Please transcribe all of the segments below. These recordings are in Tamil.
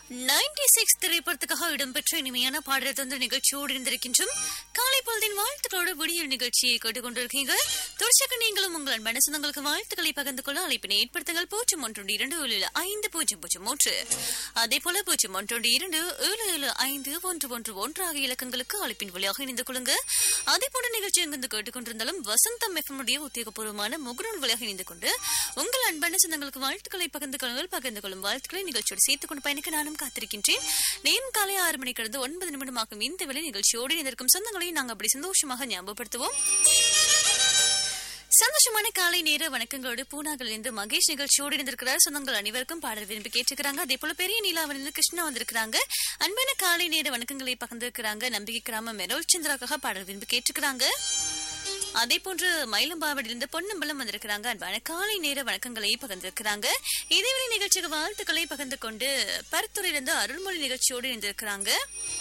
நைன்டி சிக்ஸ் திரைப்படத்துக்காக இடம்பெற்ற இனிமையான பாடல் தந்த நிகழ்ச்சியோடு இருந்திருக்கின்றோம் காலை பொழுதின் வாழ்த்துக்களோடு விடியல் நிகழ்ச்சியை கேட்டுக்கொண்டிருக்கீங்க தொடர்ச்சியாக நீங்களும் உங்கள் அன்பான சொந்தங்களுக்கு வாழ்த்துக்களை பகிர்ந்து கொள்ள அழைப்பினை ஏற்படுத்துங்கள் பூஜ்ஜியம் ஒன்று இரண்டு ஏழு ஐந்து பூஜ்ஜியம் பூஜ்ஜியம் மூன்று அதே போல பூஜ்ஜியம் ஒன்று இரண்டு ஏழு ஏழு ஐந்து ஒன்று ஒன்று ஒன்று ஆகிய இலக்கங்களுக்கு அழைப்பின் வழியாக இணைந்து கொள்ளுங்க அதே போல நிகழ்ச்சி எங்கிருந்து கேட்டுக்கொண்டிருந்தாலும் வசந்தம் எஃப்எம் உடைய உத்தியோகபூர்வமான முகநூல் வழியாக இணைந்து கொண்டு உங்கள் அன்பான சொந்தங்களுக்கு வாழ்த்துக்களை பகிர்ந்து கொள்ளுங்கள் பகிர்ந்து கொள்ளும் வாழ்த்துக்களை நிகழ்ச்சியோடு சேர்த்துக் கொண்டு பயணிக்க நானும் காத்திருக்கின்றேன் நேரம் காலை ஆறு மணி கடந்து ஒன்பது நிமிடமாகும் இந்த வேளை நிகழ்ச்சியோடு இணைந்திருக்கும் சொந்தங்களை நாங்கள் அப்படி சந்தோஷமாக ஞாபகப்படுத்துவோம் சந்தோஷமான காலை நேர வணக்கங்களோடு பூனாவில் இருந்து மகேஷ் நிகழ்ச்சியோடு இருந்திருக்கிறார் சொந்தங்கள் அனைவருக்கும் பாடல் விரும்பி கேட்டுக்கிறாங்க அதே போல பெரிய நீலாவிலிருந்து கிருஷ்ணா வந்திருக்கிறாங்க அன்பான காலை நேர வணக்கங்களை பகிர்ந்திருக்கிறாங்க நம்பிக்கை கிராம மெரோல் சந்திராக்காக பாடல் விரும்பி கேட்டுக்கிறாங்க அதே போன்று மயிலம்பாவடியிலிருந்து பொன்னம்பலம் வந்திருக்கிறாங்க அன்பான காலை நேர வணக்கங்களை பகிர்ந்திருக்கிறாங்க இதேவேளை நிகழ்ச்சிக்கு வாழ்த்துக்களை பகிர்ந்து கொண்டு பருத்துறையிலிருந்து அருள்மொழி நிகழ்ச்சியோடு இருந்திருக்கிறாங்க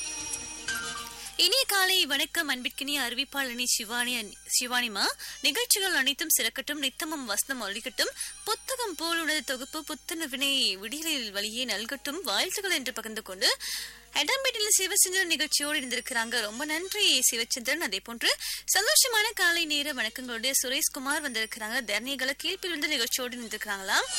இனிய காலை வணக்கம் அன்பிற்கினிய அறிவிப்பாளனி சிவானி சிவானிமா நிகழ்ச்சிகள் அனைத்தும் சிறக்கட்டும் நித்தமும் வசனம் ஒழிக்கட்டும் புத்தகம் போல் உனது தொகுப்பு புத்தனவினை விடியலில் வழியே நல்கட்டும் வாழ்த்துக்கள் என்று பகிர்ந்து கொண்டு எடம்பேட்டில் சிவச்சந்திரன் நிகழ்ச்சியோடு இருந்திருக்கிறாங்க ரொம்ப நன்றி சிவச்சந்திரன் அதே போன்று சந்தோஷமான காலை நேர வணக்கங்களுடைய சுரேஷ்குமார் வந்திருக்கிறாங்க தர்ணிகளை கீழ்ப்பிலிருந்து நிகழ்ச்சியோடு இருந்திருக்கிறாங்களாம்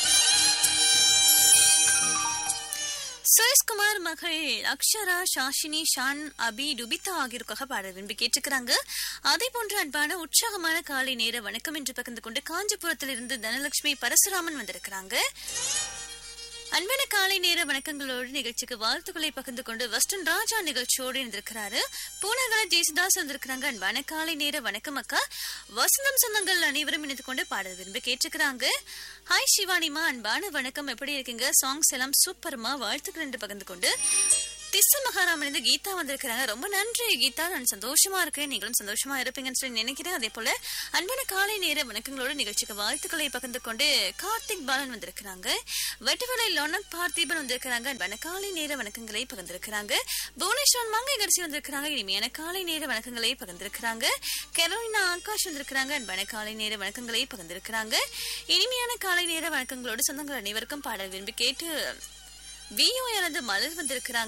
சுரேஷ்குமார் மகள் அக்ஷரா ஷாஷினி ஷான் அபி டுபிதா ஆகியோருக்காக பாட விரும்பி கேட்டுக்கிறாங்க அதே போன்று அன்பான உற்சாகமான காலை நேர வணக்கம் என்று பகிர்ந்து கொண்டு காஞ்சிபுரத்திலிருந்து தனலட்சுமி பரசுராமன் வந்திருக்கிறாங்க அன்பான காலை நேர வணக்கங்களோடு நிகழ்ச்சிக்கு வாழ்த்துக்களை பகிர்ந்து கொண்டு வெஸ்டர்ன் ராஜா நிகழ்ச்சியோடு இருந்திருக்கிறாரு பூனகல ஜெயசுதாஸ் வந்திருக்கிறாங்க அன்பான காலை நேர வணக்கம் அக்கா வசந்தம் சொந்தங்கள் அனைவரும் இணைந்து கொண்டு பாடல் விரும்பி கேட்டுக்கிறாங்க ஹாய் சிவானிமா அன்பான வணக்கம் எப்படி இருக்கீங்க சாங்ஸ் எல்லாம் சூப்பர்மா வாழ்த்துக்கள் என்று பகிர்ந்து கொண்டு திச மகாராமன் கீதா வந்திருக்கிறாங்க ரொம்ப நன்றி கீதா நான் சந்தோஷமா இருக்கேன் நீங்களும் சந்தோஷமா இருப்பீங்கன்னு சொல்லி நினைக்கிறேன் அதே போல அன்பான காலை நேர வணக்கங்களோட நிகழ்ச்சிக்கு வாழ்த்துக்களை பகிர்ந்து கொண்டு கார்த்திக் பாலன் வந்திருக்கிறாங்க வெட்டுவலை லோனக் பார்த்திபன் வந்திருக்கிறாங்க அன்பான காலை நேர வணக்கங்களை பகிர்ந்திருக்கிறாங்க புவனேஸ்வரன் மங்கை கரிசி வந்திருக்கிறாங்க இனிமையான காலை நேர வணக்கங்களை பகிர்ந்திருக்கிறாங்க கரோலினா ஆகாஷ் வந்திருக்கிறாங்க அன்பான காலை நேர வணக்கங்களை பகிர்ந்திருக்கிறாங்க இனிமையான காலை நேர வணக்கங்களோடு சொந்தங்கள் அனைவருக்கும் பாடல் விரும்பி கேட்டு விஓ எனது மலர் வந்திருக்கிறாங்க